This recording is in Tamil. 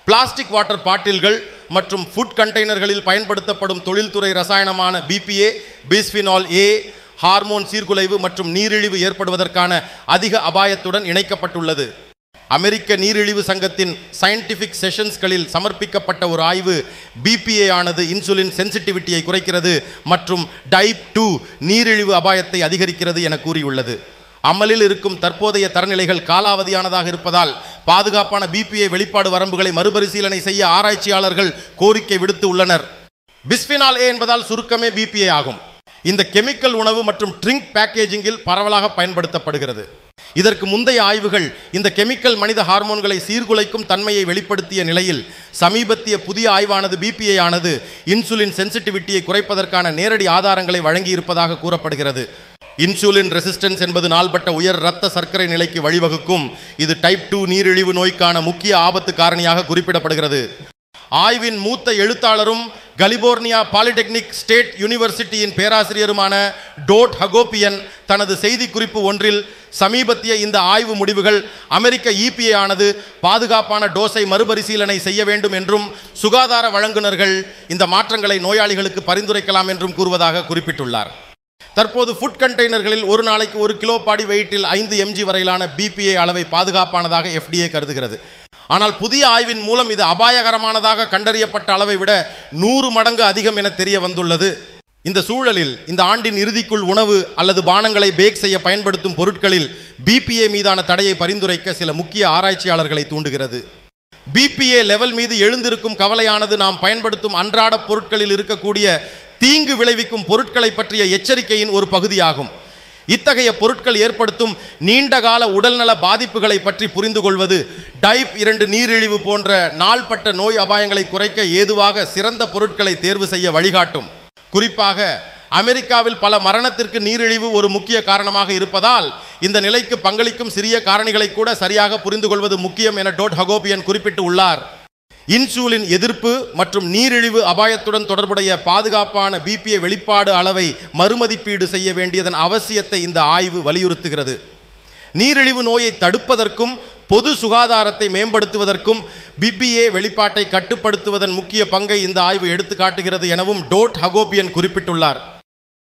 பிளாஸ்டிக் வாட்டர் பாட்டில்கள் மற்றும் ஃபுட் கண்டெய்னர்களில் பயன்படுத்தப்படும் தொழில்துறை ரசாயனமான பிபிஏ பிஸ்பினால் ஏ ஹார்மோன் சீர்குலைவு மற்றும் நீரிழிவு ஏற்படுவதற்கான அதிக அபாயத்துடன் இணைக்கப்பட்டுள்ளது அமெரிக்க நீரிழிவு சங்கத்தின் சயின்டிஃபிக் செஷன்ஸ்களில் சமர்ப்பிக்கப்பட்ட ஒரு ஆய்வு பிபிஏ ஆனது இன்சுலின் சென்சிட்டிவிட்டியை குறைக்கிறது மற்றும் டைப் டூ நீரிழிவு அபாயத்தை அதிகரிக்கிறது என கூறியுள்ளது அமலில் இருக்கும் தற்போதைய தரநிலைகள் காலாவதியானதாக இருப்பதால் பாதுகாப்பான பிபிஏ வெளிப்பாடு வரம்புகளை மறுபரிசீலனை செய்ய ஆராய்ச்சியாளர்கள் கோரிக்கை விடுத்து உள்ளனர் பிஸ்பினால் ஏ என்பதால் சுருக்கமே பிபிஏ ஆகும் இந்த கெமிக்கல் உணவு மற்றும் ட்ரிங்க் பேக்கேஜிங்கில் பரவலாக பயன்படுத்தப்படுகிறது இதற்கு முந்தைய ஆய்வுகள் இந்த கெமிக்கல் மனித ஹார்மோன்களை சீர்குலைக்கும் தன்மையை வெளிப்படுத்திய நிலையில் சமீபத்திய புதிய ஆய்வானது பிபிஏ ஆனது இன்சுலின் சென்சிட்டிவிட்டியை குறைப்பதற்கான நேரடி ஆதாரங்களை வழங்கியிருப்பதாக கூறப்படுகிறது இன்சுலின் ரெசிஸ்டன்ஸ் என்பது நாள்பட்ட உயர் இரத்த சர்க்கரை நிலைக்கு வழிவகுக்கும் இது டைப் டூ நீரிழிவு நோய்க்கான முக்கிய ஆபத்து காரணியாக குறிப்பிடப்படுகிறது ஆய்வின் மூத்த எழுத்தாளரும் கலிபோர்னியா பாலிடெக்னிக் ஸ்டேட் யூனிவர்சிட்டியின் பேராசிரியருமான டோட் ஹகோபியன் தனது செய்திக்குறிப்பு ஒன்றில் சமீபத்திய இந்த ஆய்வு முடிவுகள் அமெரிக்க இபிஏ ஆனது பாதுகாப்பான டோஸை மறுபரிசீலனை செய்ய வேண்டும் என்றும் சுகாதார வழங்குனர்கள் இந்த மாற்றங்களை நோயாளிகளுக்கு பரிந்துரைக்கலாம் என்றும் கூறுவதாக குறிப்பிட்டுள்ளார் தற்போது ஃபுட் கண்டெய்னர்களில் ஒரு நாளைக்கு ஒரு கிலோ பாடி வெயிட்டில் ஐந்து எம்ஜி வரையிலான பிபிஏ அளவை பாதுகாப்பானதாக எஃப்டிஏ கருதுகிறது ஆனால் புதிய ஆய்வின் மூலம் இது அபாயகரமானதாக கண்டறியப்பட்ட அளவை விட நூறு மடங்கு அதிகம் என தெரிய வந்துள்ளது இந்த சூழலில் இந்த ஆண்டின் இறுதிக்குள் உணவு அல்லது பானங்களை பேக் செய்ய பயன்படுத்தும் பொருட்களில் பிபிஏ மீதான தடையை பரிந்துரைக்க சில முக்கிய ஆராய்ச்சியாளர்களை தூண்டுகிறது பிபிஏ லெவல் மீது எழுந்திருக்கும் கவலையானது நாம் பயன்படுத்தும் அன்றாட பொருட்களில் இருக்கக்கூடிய தீங்கு விளைவிக்கும் பொருட்களை பற்றிய எச்சரிக்கையின் ஒரு பகுதியாகும் இத்தகைய பொருட்கள் ஏற்படுத்தும் நீண்டகால உடல்நல பாதிப்புகளை பற்றி புரிந்து கொள்வது டைப் இரண்டு நீரிழிவு போன்ற நாள்பட்ட நோய் அபாயங்களை குறைக்க ஏதுவாக சிறந்த பொருட்களை தேர்வு செய்ய வழிகாட்டும் குறிப்பாக அமெரிக்காவில் பல மரணத்திற்கு நீரிழிவு ஒரு முக்கிய காரணமாக இருப்பதால் இந்த நிலைக்கு பங்களிக்கும் சிறிய காரணிகளை கூட சரியாக புரிந்து கொள்வது முக்கியம் என டோட் ஹகோபியன் குறிப்பிட்டு உள்ளார் இன்சூலின் எதிர்ப்பு மற்றும் நீரிழிவு அபாயத்துடன் தொடர்புடைய பாதுகாப்பான பிபிஏ வெளிப்பாடு அளவை மறுமதிப்பீடு செய்ய வேண்டியதன் அவசியத்தை இந்த ஆய்வு வலியுறுத்துகிறது நீரிழிவு நோயை தடுப்பதற்கும் பொது சுகாதாரத்தை மேம்படுத்துவதற்கும் பிபிஏ வெளிப்பாட்டை கட்டுப்படுத்துவதன் முக்கிய பங்கை இந்த ஆய்வு எடுத்து காட்டுகிறது எனவும் டோட் ஹகோபியன் குறிப்பிட்டுள்ளார்